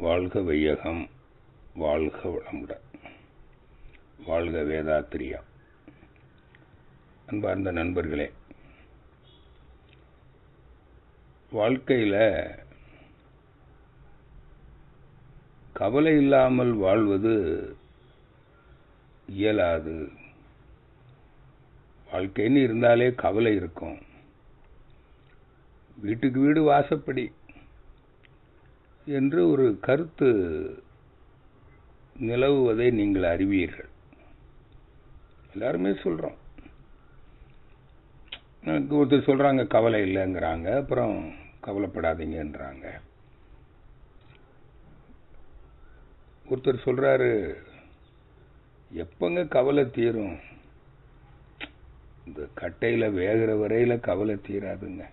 வாழ்க வையகம் வாழ்க வளமுடன் வாழ்க வேதாத்திரியா அன்பார்ந்த நண்பர்களே வாழ்க்கையில கவலை இல்லாமல் வாழ்வது இயலாது வாழ்க்கைன்னு இருந்தாலே கவலை இருக்கும் வீட்டுக்கு வீடு வாசப்படி என்று ஒரு கருத்து நிலவுவதை நீங்கள் அறிவீர்கள் எல்லாருமே சொல்றோம் எனக்கு ஒருத்தர் சொல்றாங்க கவலை இல்லைங்கிறாங்க அப்புறம் கவலைப்படாதீங்கன்றாங்க ஒருத்தர் சொல்றாரு எப்பங்க கவலை தீரும் இந்த கட்டையில வேகிற வரையில கவலை தீராதுங்க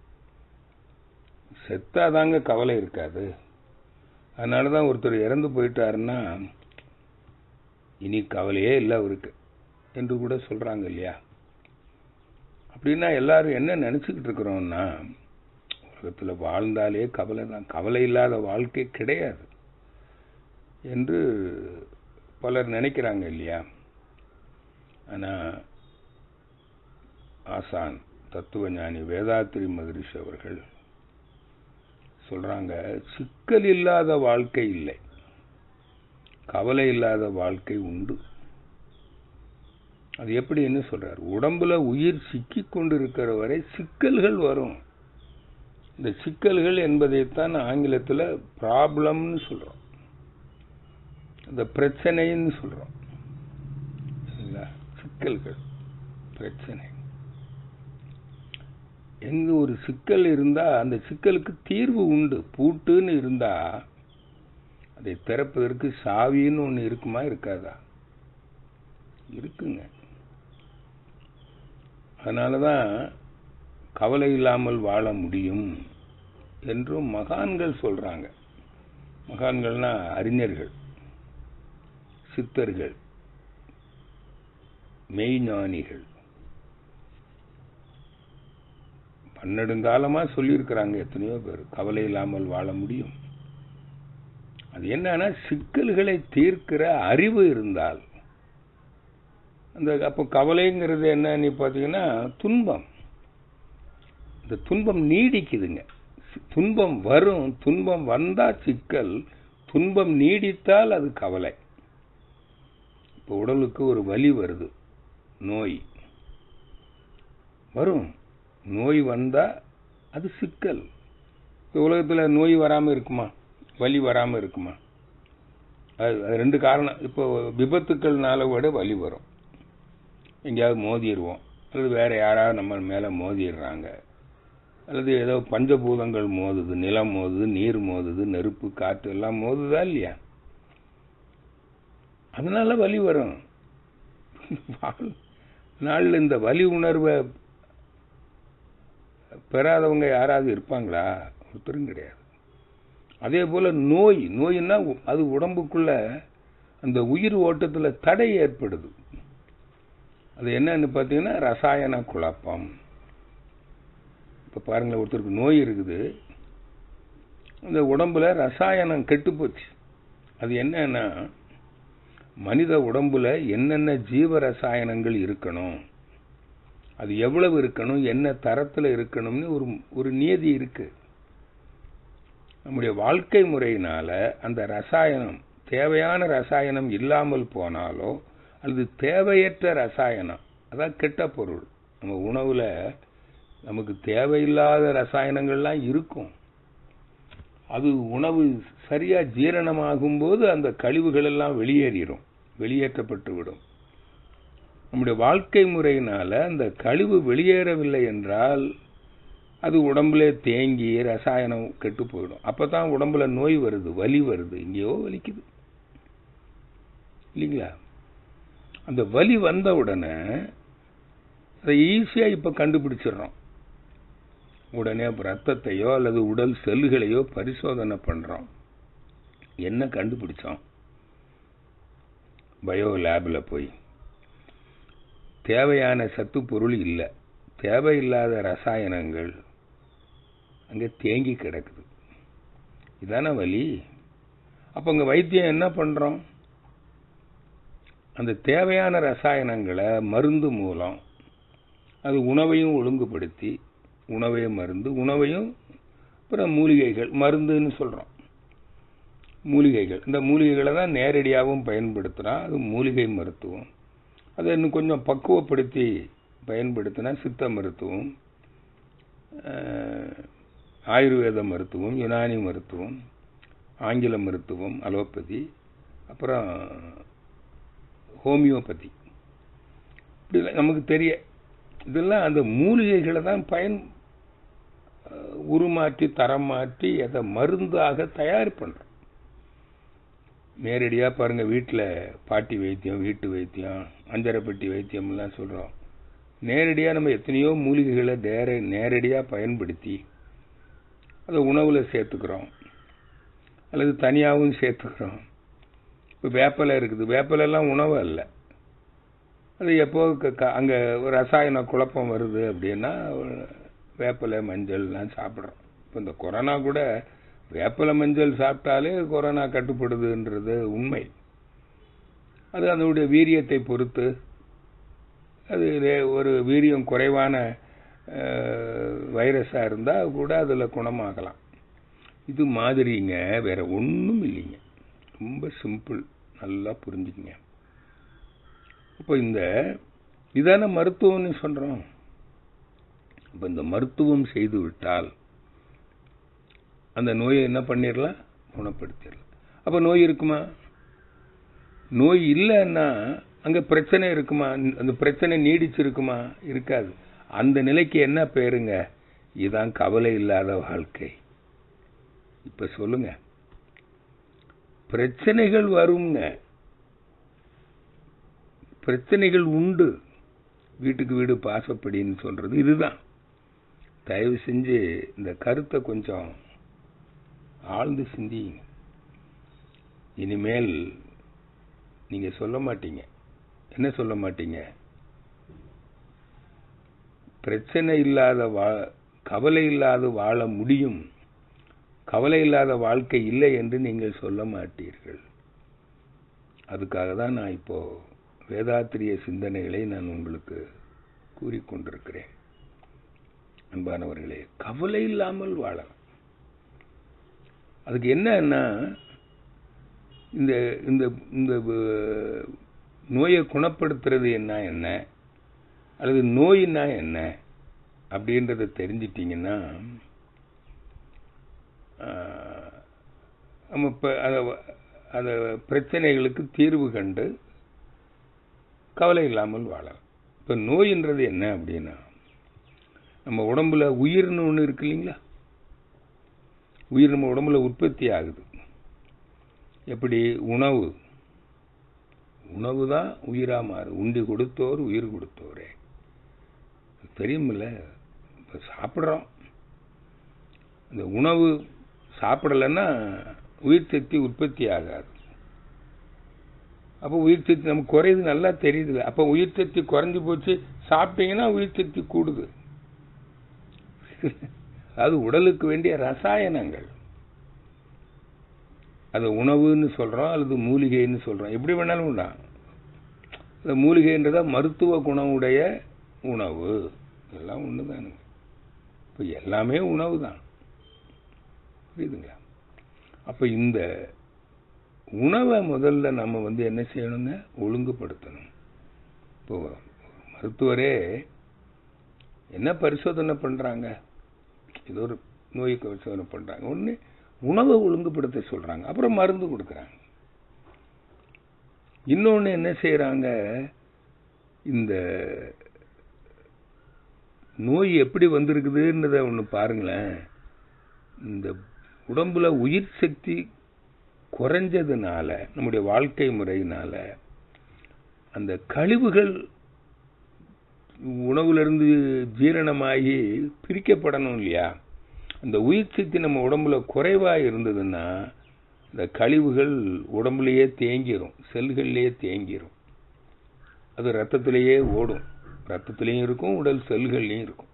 செத்தாதாங்க கவலை இருக்காது அதனாலதான் ஒருத்தர் இறந்து போயிட்டாருன்னா இனி கவலையே இல்லை அவருக்கு என்று கூட சொல்றாங்க இல்லையா அப்படின்னா எல்லாரும் என்ன நினைச்சுக்கிட்டு இருக்கிறோம்னா உலகத்துல வாழ்ந்தாலே கவலை தான் கவலை இல்லாத வாழ்க்கை கிடையாது என்று பலர் நினைக்கிறாங்க இல்லையா ஆனா ஆசான் தத்துவ ஞானி வேதாத்திரி மகரிஷி அவர்கள் சொல்றாங்க சிக்கல் இல்லாத வாழ்க்கை இல்லை கவலை இல்லாத வாழ்க்கை உண்டு அது எப்படி என்ன சொல்றார் உடம்புல உயிர் சிக்கி கொண்டிருக்கிற வரை சிக்கல்கள் வரும் இந்த சிக்கல்கள் என்பதைத்தான் ஆங்கிலத்தில் ப்ராப்ளம்னு சொல்றோம் இந்த பிரச்சனைன்னு சொல்றோம் சிக்கல்கள் பிரச்சனை எங்க ஒரு சிக்கல் இருந்தா அந்த சிக்கலுக்கு தீர்வு உண்டு பூட்டுன்னு இருந்தா அதை திறப்பதற்கு சாவின்னு ஒண்ணு இருக்குமா இருக்காதா இருக்குங்க அதனாலதான் கவலை இல்லாமல் வாழ முடியும் என்றும் மகான்கள் சொல்றாங்க மகான்கள்னா அறிஞர்கள் சித்தர்கள் மெய்ஞானிகள் பன்னெடுங்காலமா சொல்லியிருக்கிறாங்க எத்தனையோ பேர் கவலை இல்லாமல் வாழ முடியும் அது என்னன்னா சிக்கல்களை தீர்க்கிற அறிவு இருந்தால் அந்த அப்போ கவலைங்கிறது என்னன்னு பார்த்தீங்கன்னா துன்பம் இந்த துன்பம் நீடிக்குதுங்க துன்பம் வரும் துன்பம் வந்தா சிக்கல் துன்பம் நீடித்தால் அது கவலை இப்போ உடலுக்கு ஒரு வலி வருது நோய் வரும் நோய் வந்தா அது சிக்கல் உலகத்தில் நோய் வராமல் இருக்குமா வலி வராமல் இருக்குமா அது ரெண்டு காரணம் இப்போ விபத்துக்கள்னால விட வலி வரும் எங்கேயாவது மோதிடுவோம் அல்லது வேற யாராவது நம்ம மேலே மோதிடுறாங்க அல்லது ஏதோ பஞ்சபூதங்கள் மோதுது நிலம் மோதுது நீர் மோதுது நெருப்பு காற்று எல்லாம் மோதுதா இல்லையா அதனால வலி வரும் நாளில் இந்த வலி உணர்வை பெறாதவங்க யாராவது இருப்பாங்களா ஒருத்தரும் கிடையாது அதே போல நோய் நோய்னா அது உடம்புக்குள்ள அந்த உயிர் ஓட்டத்துல தடை ஏற்படுது அது என்னன்னு பார்த்தீங்கன்னா ரசாயன குழப்பம் இப்போ பாருங்களேன் ஒருத்தருக்கு நோய் இருக்குது அந்த உடம்புல ரசாயனம் கெட்டு போச்சு அது என்னன்னா மனித உடம்புல என்னென்ன ஜீவ ரசாயனங்கள் இருக்கணும் அது எவ்வளவு இருக்கணும் என்ன தரத்தில் இருக்கணும்னு ஒரு ஒரு நியதி இருக்கு நம்முடைய வாழ்க்கை முறையினால அந்த ரசாயனம் தேவையான ரசாயனம் இல்லாமல் போனாலோ அல்லது தேவையற்ற ரசாயனம் அதான் கெட்ட பொருள் நம்ம உணவுல நமக்கு தேவையில்லாத ரசாயனங்கள்லாம் இருக்கும் அது உணவு சரியா ஜீரணமாகும் போது அந்த கழிவுகள் எல்லாம் வெளியேறிடும் வெளியேற்றப்பட்டு விடும் நம்முடைய வாழ்க்கை முறையினால அந்த கழிவு வெளியேறவில்லை என்றால் அது உடம்புல தேங்கி ரசாயனம் கெட்டு போயிடும் அப்பதான் உடம்புல நோய் வருது வலி வருது எங்கேயோ வலிக்குது இல்லைங்களா அந்த வலி வந்த உடனே அதை ஈஸியா இப்ப கண்டுபிடிச்சிடுறோம் உடனே ரத்தத்தையோ அல்லது உடல் செல்லுகளையோ பரிசோதனை பண்றோம் என்ன கண்டுபிடிச்சோம் பயோ லேப்ல போய் தேவையான சத்து பொருள் இல்லை தேவையில்லாத ரசாயனங்கள் அங்கே தேங்கி கிடக்குது இதான வலி அப்ப இங்க வைத்தியம் என்ன பண்றோம் அந்த தேவையான ரசாயனங்களை மருந்து மூலம் அது உணவையும் ஒழுங்குபடுத்தி உணவையும் மருந்து உணவையும் அப்புறம் மூலிகைகள் மருந்துன்னு சொல்றோம் மூலிகைகள் இந்த மூலிகைகளை தான் நேரடியாகவும் பயன்படுத்துகிறோம் அது மூலிகை மருத்துவம் அதை இன்னும் கொஞ்சம் பக்குவப்படுத்தி பயன்படுத்தினா சித்த மருத்துவம் ஆயுர்வேத மருத்துவம் யுனானி மருத்துவம் ஆங்கில மருத்துவம் அலோபதி அப்புறம் ஹோமியோபதி இப்படி நமக்கு தெரிய இதெல்லாம் அந்த மூலிகைகளை தான் பயன் உருமாற்றி தரம் மாற்றி அதை மருந்தாக தயார் பண்ணுறோம் நேரடியாக பாருங்க வீட்டில் பாட்டி வைத்தியம் வீட்டு வைத்தியம் அஞ்சரைப்பட்டி வைத்தியம்லாம் சொல்கிறோம் நேரடியாக நம்ம எத்தனையோ மூலிகைகளை நேர நேரடியாக பயன்படுத்தி அதை உணவில் சேர்த்துக்கிறோம் அல்லது தனியாகவும் சேர்த்துக்கிறோம் இப்போ வேப்பலை இருக்குது வேப்பலைலாம் உணவு அல்ல அது எப்போ அங்கே ரசாயன குழப்பம் வருது அப்படின்னா வேப்பலை மஞ்சள்லாம் சாப்பிட்றோம் இப்போ இந்த கொரோனா கூட வேப்பலை மஞ்சள் சாப்பிட்டாலே கொரோனா கட்டுப்படுதுன்றது உண்மை அது அதனுடைய வீரியத்தை பொறுத்து அது ஒரு வீரியம் குறைவான வைரஸாக இருந்தால் கூட அதில் குணமாகலாம் இது மாதிரிங்க வேற ஒன்றும் இல்லைங்க ரொம்ப சிம்பிள் நல்லா புரிஞ்சுக்கங்க இப்போ இந்த இதான மருத்துவம்னு சொல்கிறோம் இப்போ இந்த மருத்துவம் செய்து விட்டால் அந்த நோயை என்ன பண்ணிடலாம் குணப்படுத்திடலாம் அப்போ நோய் இருக்குமா நோய் இல்லைன்னா அங்கே பிரச்சனை இருக்குமா அந்த பிரச்சனை நீடிச்சிருக்குமா இருக்காது அந்த நிலைக்கு என்ன பேருங்க இதுதான் கவலை இல்லாத வாழ்க்கை இப்ப சொல்லுங்க பிரச்சனைகள் வருங்க பிரச்சனைகள் உண்டு வீட்டுக்கு வீடு பாசப்படின்னு சொல்றது இதுதான் தயவு செஞ்சு இந்த கருத்தை கொஞ்சம் ஆழ்ந்து சிந்திங்க இனிமேல் நீங்க சொல்ல மாட்டீங்க என்ன சொல்ல மாட்டீங்க பிரச்சனை இல்லாத வா கவலை இல்லாத வாழ முடியும் கவலை இல்லாத வாழ்க்கை இல்லை என்று நீங்கள் சொல்ல மாட்டீர்கள் அதுக்காக தான் நான் இப்போ வேதாத்திரிய சிந்தனைகளை நான் உங்களுக்கு கூறிக்கொண்டிருக்கிறேன் அன்பானவர்களே கவலை இல்லாமல் வாழலாம் அதுக்கு என்னன்னா இந்த இந்த இந்த நோயை குணப்படுத்துறது என்ன என்ன அல்லது நோயின்னா என்ன அப்படின்றத தெரிஞ்சிட்டிங்கன்னா நம்ம இப்போ அதை அந்த பிரச்சனைகளுக்கு தீர்வு கண்டு கவலை இல்லாமல் வாழலாம் இப்போ நோயின்றது என்ன அப்படின்னா நம்ம உடம்புல உயிர்னு ஒன்று இருக்கு இல்லைங்களா உயிர் நம்ம உடம்புல உற்பத்தி ஆகுது எப்படி உணவு உணவு தான் உயிரா மாறு உண்டி கொடுத்தோர் உயிர் கொடுத்தோரே தெரியுமில்ல இப்போ சாப்பிட்றோம் இந்த உணவு சாப்பிடலைன்னா உயிர் சக்தி உற்பத்தி ஆகாது அப்போ உயிர் சக்தி நமக்கு குறையுது நல்லா தெரியுது அப்போ உயிர் சக்தி குறைஞ்சு போச்சு சாப்பிட்டீங்கன்னா உயிர் சக்தி கூடுது அது உடலுக்கு வேண்டிய ரசாயனங்கள் அது உணவுன்னு சொல்றோம் அல்லது மூலிகைன்னு சொல்றோம் எப்படி வேணாலும் உண்டா இந்த மூலிகைன்றதா மருத்துவ குணமுடைய உணவு எல்லாம் ஒண்ணுதானுங்க இப்போ எல்லாமே உணவு தான் புரியுதுங்களா அப்ப இந்த உணவை முதல்ல நம்ம வந்து என்ன செய்யணுங்க ஒழுங்குபடுத்தணும் இப்போ மருத்துவரே என்ன பரிசோதனை பண்றாங்க ஏதோ ஒரு நோய்க்கு பரிசோதனை பண்றாங்க ஒண்ணு உணவை ஒழுங்குபடுத்த சொல்றாங்க அப்புறம் மருந்து கொடுக்குறாங்க இன்னொன்னு என்ன செய்யறாங்க இந்த நோய் எப்படி வந்திருக்குதுன்றத ஒன்று பாருங்களேன் இந்த உடம்புல உயிர் சக்தி குறைஞ்சதுனால நம்முடைய வாழ்க்கை முறையினால அந்த கழிவுகள் உணவுலேருந்து ஜீரணமாகி பிரிக்கப்படணும் இல்லையா அந்த உயிர் சக்தி நம்ம உடம்புல குறைவா இருந்ததுன்னா இந்த கழிவுகள் உடம்புலயே தேங்கிரும் செல்கள்லயே தேங்கிரும் அது ரத்தத்திலேயே ஓடும் ரத்தத்திலையும் இருக்கும் உடல் செல்கள்லையும் இருக்கும்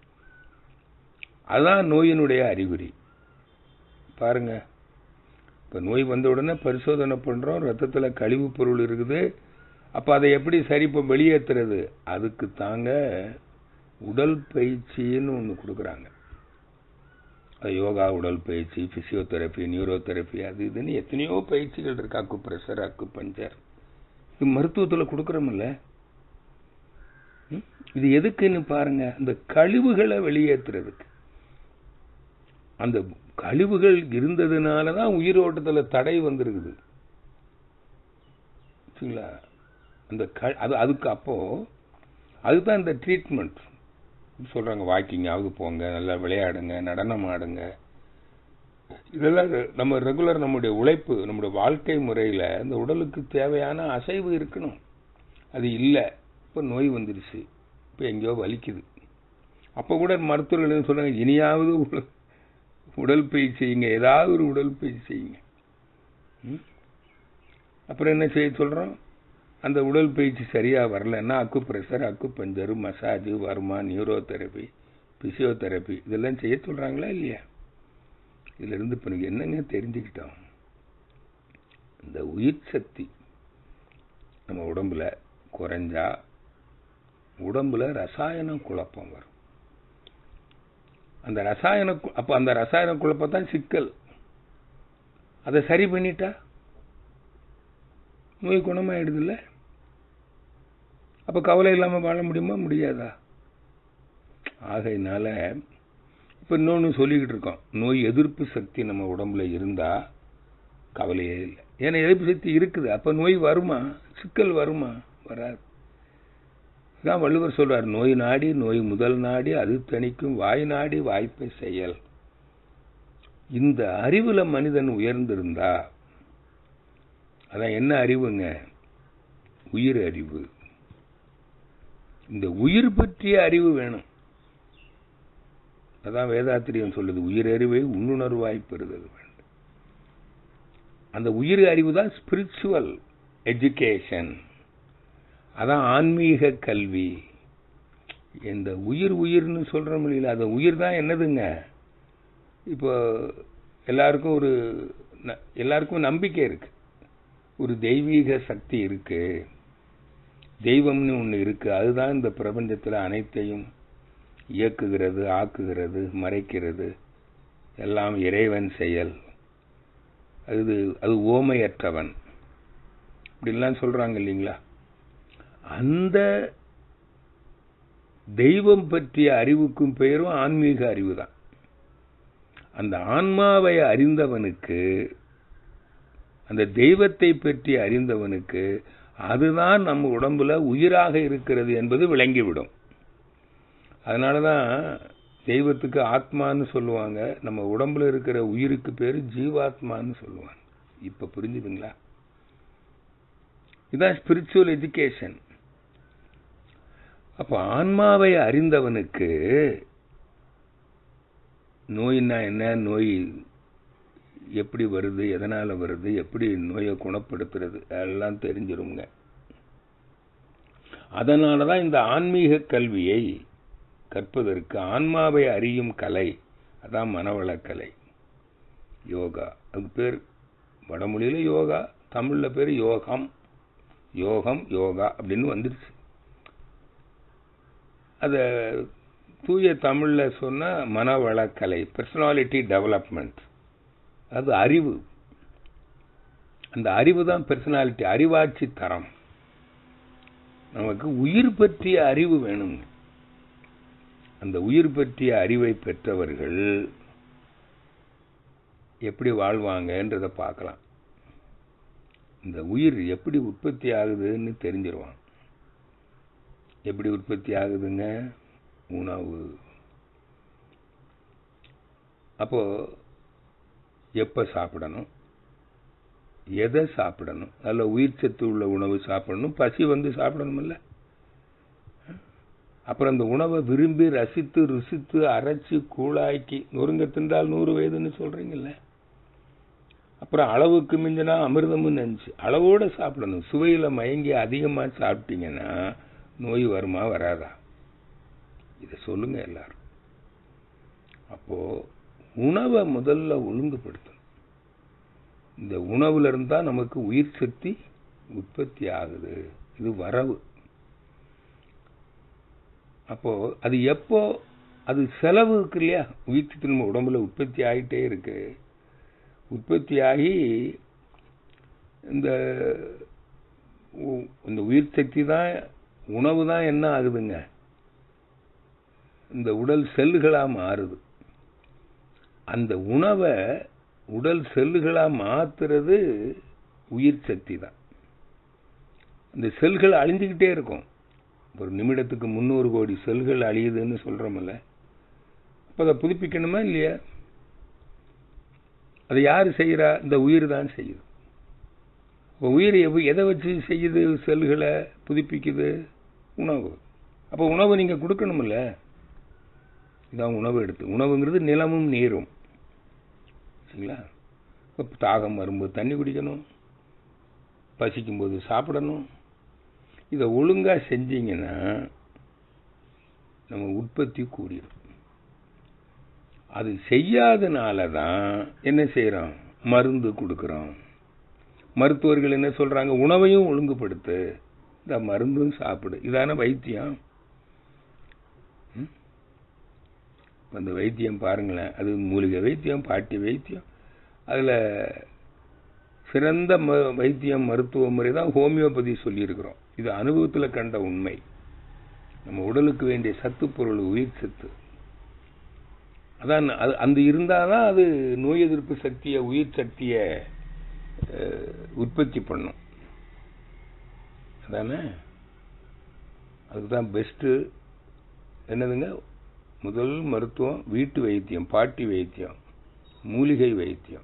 அதான் நோயினுடைய அறிகுறி பாருங்க இப்போ நோய் வந்த உடனே பரிசோதனை பண்ணுறோம் ரத்தத்தில் கழிவு பொருள் இருக்குது அப்போ அதை எப்படி சரி இப்போ வெளியேற்றுறது அதுக்கு தாங்க உடல் பயிற்சின்னு ஒன்று கொடுக்குறாங்க அது யோகா உடல் பயிற்சி ஃபிசியோதெரப்பி நியூரோதெரப்பி அது இதுன்னு எத்தனையோ பயிற்சிகள் இருக்கு அக்கு ப்ரெஷர் அக்கு பஞ்சர் இது மருத்துவத்தில் கொடுக்குறோமில்ல ம்? இது எதுக்குன்னு பாருங்க இந்த கழிவுகளை வெளியேற்றுறதுக்கு அந்த கழிவுகள் இருந்ததுனால தான் உயிரோட்டத்தில் தடை வந்திருக்குது சரிங்களா அந்த க அது அதுக்கு அப்போ அதுதான் இந்த ட்ரீட்மெண்ட் சொல்றாங்க வாக்கிங்காவது போங்க நல்லா விளையாடுங்க நடனம் ஆடுங்க இதெல்லாம் நம்ம ரெகுலர் நம்முடைய உழைப்பு நம்முடைய வாழ்க்கை முறையில் இந்த உடலுக்கு தேவையான அசைவு இருக்கணும் அது இல்லை இப்போ நோய் வந்துருச்சு இப்போ எங்கேயோ வலிக்குது அப்போ கூட மருத்துவர்கள் என்ன சொல்றாங்க இனியாவது உடல் உடல் பயிற்சி செய்யுங்க ஏதாவது ஒரு உடல் பயிற்சி செய்யுங்க ம்? அப்புறம் என்ன செய்ய சொல்றோம் அந்த உடல் பயிற்சி சரியா வரலன்னா acupressure acupuncture massage varma neuro therapy physiotherapy இதெல்லாம் செய்ய சொல்றாங்களா இல்லையா இதுல இருந்து இப்ப எனக்கு என்னங்க தெரிஞ்சுக்கிட்டோம் இந்த உயிர் சக்தி நம்ம உடம்புல குறைஞ்சா உடம்புல ரசாயன குழப்பம் வரும் அந்த ரசாயன கு- அப்ப அந்த ரசாயன குழப்பம் தான் சிக்கல் அதை சரி பண்ணிட்டா நோய் குணமாயிடுதுல்ல அப்ப கவலை இல்லாம வாழ முடியுமா முடியாதா ஆகையினால இப்ப இன்னொன்னு சொல்லிக்கிட்டு இருக்கோம் நோய் எதிர்ப்பு சக்தி நம்ம உடம்புல இருந்தா கவலையே இல்லை ஏன்னா எதிர்ப்பு சக்தி இருக்குது அப்ப நோய் வருமா சிக்கல் வருமா வராது தான் வள்ளுவர் சொல்றார் நோய் நாடி நோய் முதல் நாடி அது தணிக்கும் வாய் நாடி வாய்ப்பை செயல் இந்த அறிவுல மனிதன் உயர்ந்திருந்தா அதான் என்ன அறிவுங்க உயிர் அறிவு இந்த உயிர் பற்றிய அறிவு வேணும் அதான் வேதாத்திரியம் சொல்லுது உயிர் அறிவை உள்ளுணர்வாய் பெறுதல் வேண்டும் அந்த உயிர் அறிவு தான் ஸ்பிரிச்சுவல் எஜுகேஷன் அதான் ஆன்மீக கல்வி இந்த உயிர் உயிர்னு சொல்றோம் இல்லையா அந்த உயிர் தான் என்னதுங்க இப்போ எல்லாருக்கும் ஒரு ந- எல்லாருக்கும் நம்பிக்கை இருக்கு ஒரு தெய்வீக சக்தி இருக்கு தெய்வம்னு ஒன்று இருக்கு அதுதான் இந்த பிரபஞ்சத்தில் அனைத்தையும் இயக்குகிறது ஆக்குகிறது மறைக்கிறது எல்லாம் இறைவன் செயல் அது அது ஓமையற்றவன் இப்படிலாம் சொல்றாங்க இல்லைங்களா அந்த தெய்வம் பற்றிய அறிவுக்கும் பெயரும் ஆன்மீக அறிவு தான் அந்த ஆன்மாவை அறிந்தவனுக்கு அந்த தெய்வத்தை பற்றி அறிந்தவனுக்கு அதுதான் நம்ம உடம்புல உயிராக இருக்கிறது என்பது விளங்கிவிடும் அதனாலதான் தெய்வத்துக்கு ஆத்மான்னு சொல்லுவாங்க நம்ம உடம்புல இருக்கிற உயிருக்கு பேரு ஜீவாத்மான்னு சொல்லுவாங்க இப்ப புரிஞ்சுதுங்களா இதான் ஸ்பிரிச்சுவல் எஜுகேஷன் அப்ப ஆன்மாவை அறிந்தவனுக்கு நோயின்னா என்ன நோய் எப்படி வருது எதனால வருது எப்படி நோயை குணப்படுத்துறது எல்லாம் தெரிஞ்சிருங்க அதனால தான் இந்த ஆன்மீக கல்வியை கற்பதற்கு ஆன்மாவை அறியும் கலை அதான் மனவளக்கலை யோகா அதுக்கு பேர் வடமொழியில யோகா தமிழ்ல பேர் யோகம் யோகம் யோகா அப்படின்னு வந்துருச்சு அத தூய தமிழ்ல சொன்னா மனவளக்கலை பர்சனாலிட்டி டெவலப்மெண்ட் அது அறிவு அந்த அறிவு தான் பர்சனாலிட்டி அறிவாட்சி தரம் நமக்கு உயிர் பற்றிய அறிவு வேணும் அந்த உயிர் பற்றிய அறிவை பெற்றவர்கள் எப்படி வாழ்வாங்கன்றத பார்க்கலாம் இந்த உயிர் எப்படி உற்பத்தி ஆகுதுன்னு தெரிஞ்சிருவான் எப்படி உற்பத்தி ஆகுதுங்க உணவு அப்போ எப்ப சாப்பிடணும் எதை சாப்பிடணும் நல்ல உயிர் சத்து உள்ள உணவு சாப்பிடணும் பசி வந்து சாப்பிடணும்ல அப்புறம் அந்த உணவை விரும்பி ரசித்து ருசித்து அரைச்சு கூழாக்கி நொறுங்க தின்றால் நூறு வயதுன்னு சொல்றீங்கல்ல அப்புறம் அளவுக்கு மிஞ்சினா அமிர்தமும் நினைச்சு அளவோட சாப்பிடணும் சுவையில மயங்கி அதிகமா சாப்பிட்டீங்கன்னா நோய் வருமா வராதா இத சொல்லுங்க எல்லாரும் அப்போ உணவை முதல்ல ஒழுங்குபடுத்தணும் இந்த உணவுல இருந்தா நமக்கு உயிர் சக்தி உற்பத்தி ஆகுது இது வரவு அப்போ அது எப்போ அது செலவு இருக்கு இல்லையா உயிர் சக்தி நம்ம உடம்புல உற்பத்தி ஆகிட்டே இருக்கு உற்பத்தி ஆகி இந்த உ- இந்த உயிர் சக்தி தான் உணவு தான் என்ன ஆகுதுங்க இந்த உடல் செல்லுகளா மாறுது அந்த உணவை உடல் செல்லுகளா மாத்துறது உயிர் சக்தி தான் இந்த செல்கள் அழிஞ்சுக்கிட்டே இருக்கும் ஒரு நிமிடத்துக்கு முந்நூறு கோடி செல்கள் அழியுதுன்னு சொல்றோம்ல அப்ப அதை புதுப்பிக்கணுமா இல்லையா அதை யாரு செய்யறா இந்த உயிர் தான் செய்யுது அப்ப உயிர் எவ- எதை வச்சு செய்யுது செல்களை புதுப்பிக்குது உணவு அப்ப உணவு நீங்க கொடுக்கணும்ல இதான் உணவு எடுத்து உணவுங்கிறது நிலமும் நீரும் சரிங்களா இப்ப தாகம் வரும்போது தண்ணி குடிக்கணும் பசிக்கும்போது சாப்பிடணும் இதை ஒழுங்கா செஞ்சீங்கன்னா நம்ம உற்பத்தி கூடிரும் அது செய்யாதனால தான் என்ன செய்றோம் மருந்து கொடுக்குறோம் மருத்துவர்கள் என்ன சொல்றாங்க உணவையும் ஒழுங்குபடுத்து இந்த மருந்தும் சாப்பிடு இதான வைத்தியம் ம்? அந்த வைத்தியம் பாருங்களேன் அது மூலிகை வைத்தியம் பாட்டி வைத்தியம் அதுல சிறந்த ம- வைத்தியம் மருத்துவ முறை தான் ஹோமியோபதி சொல்லியிருக்கிறோம் இது அனுபவத்துல கண்ட உண்மை நம்ம உடலுக்கு வேண்டிய சத்து பொருள் உயிர் சத்து அதான் அது அந்த இருந்தாதான் அது நோய் எதிர்ப்பு சக்தியை உயிர் சக்தியை அஹ், உற்பத்தி பண்ணும் அதானே அதுக்கு தான் பெஸ்ட்டு என்னதுங்க முதல் மருத்துவம் வீட்டு வைத்தியம் பாட்டி வைத்தியம் மூலிகை வைத்தியம்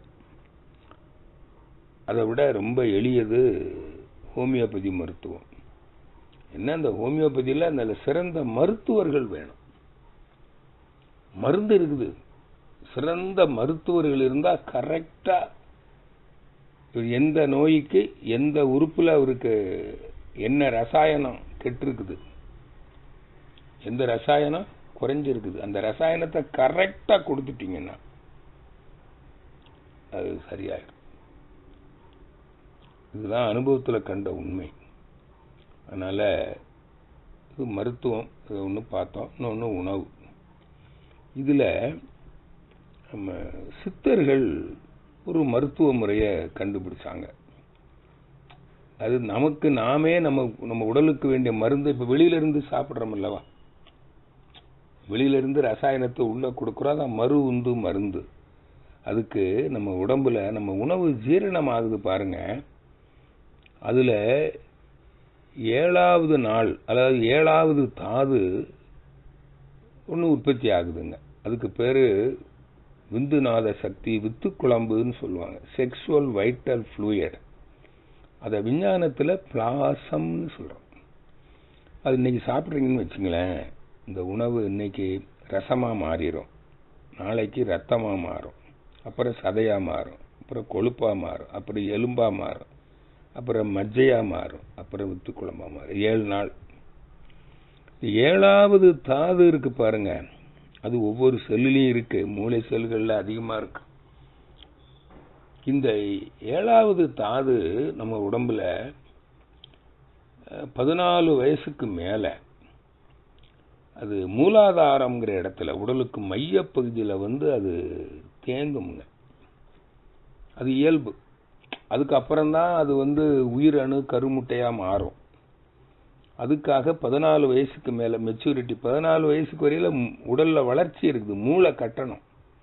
அதை விட ரொம்ப எளியது ஹோமியோபதி மருத்துவம் என்ன அந்த ஹோமியோபதியில் அந்த சிறந்த மருத்துவர்கள் வேணும் மருந்து இருக்குது சிறந்த மருத்துவர்கள் இருந்தா கரெக்டா எந்த நோய்க்கு எந்த உறுப்புல அவருக்கு என்ன ரசாயனம் கெட்டிருக்குது எந்த ரசாயனம் குறைஞ்சிருக்குது அந்த ரசாயனத்தை கரெக்டா கொடுத்துட்டீங்கன்னா அது சரியாயிடும் இதுதான் அனுபவத்துல கண்ட உண்மை அதனால இது மருத்துவம் இது ஒன்று பார்த்தோம் இன்னொன்று உணவு இதுல நம்ம சித்தர்கள் ஒரு மருத்துவ முறையை கண்டுபிடிச்சாங்க அது நமக்கு நாமே நம்ம நம்ம உடலுக்கு வேண்டிய மருந்து இப்ப வெளியில இருந்து சாப்பிடுறோம் அல்லவா வெளியில இருந்து ரசாயனத்தை உள்ள கொடுக்குறோம் அதான் மறு உந்து மருந்து அதுக்கு நம்ம உடம்புல நம்ம உணவு ஜீரணம் ஆகுது பாருங்க அதுல ஏழாவது நாள் அதாவது ஏழாவது தாது ஒன்று உற்பத்தி ஆகுதுங்க அதுக்கு பேரு விந்துநாத சக்தி வித்து குழம்புன்னு சொல்லுவாங்க செக்ஸுவல் வைட்டல் ஃப்ளூயட் அதை விஞ்ஞானத்துல பிளாசம்னு சொல்றோம் அது இன்னைக்கு சாப்பிட்றீங்கன்னு வச்சுங்களேன் இந்த உணவு இன்னைக்கு ரசமா மாறிடும் நாளைக்கு ரத்தமா மாறும் அப்புறம் சதையா மாறும் அப்புறம் கொழுப்பா மாறும் அப்புறம் எலும்பா மாறும் அப்புறம் மஜ்ஜையா மாறும் அப்புறம் வித்து குழம்பா மாறும் ஏழு நாள் ஏழாவது தாது இருக்கு பாருங்க அது ஒவ்வொரு செல்லுலயும் இருக்கு மூளை செல்கள்ல அதிகமா இருக்கு இந்த ஏழாவது தாது நம்ம உடம்புல அஹ், பதினாலு வயசுக்கு மேல அது மூலாதாரம்ங்கிற இடத்துல உடலுக்கு மைய பகுதியில வந்து அது தேங்குங்க அது இயல்பு அதுக்கப்புறம் தான் அது வந்து உயிரணு கருமுட்டையா மாறும் அதுக்காக பதினாலு வயசுக்கு மேல மெச்சூரிட்டி பதினாலு வயசுக்கு வரையில ம்- உடல்ல வளர்ச்சி இருக்குது மூளை கட்டணும்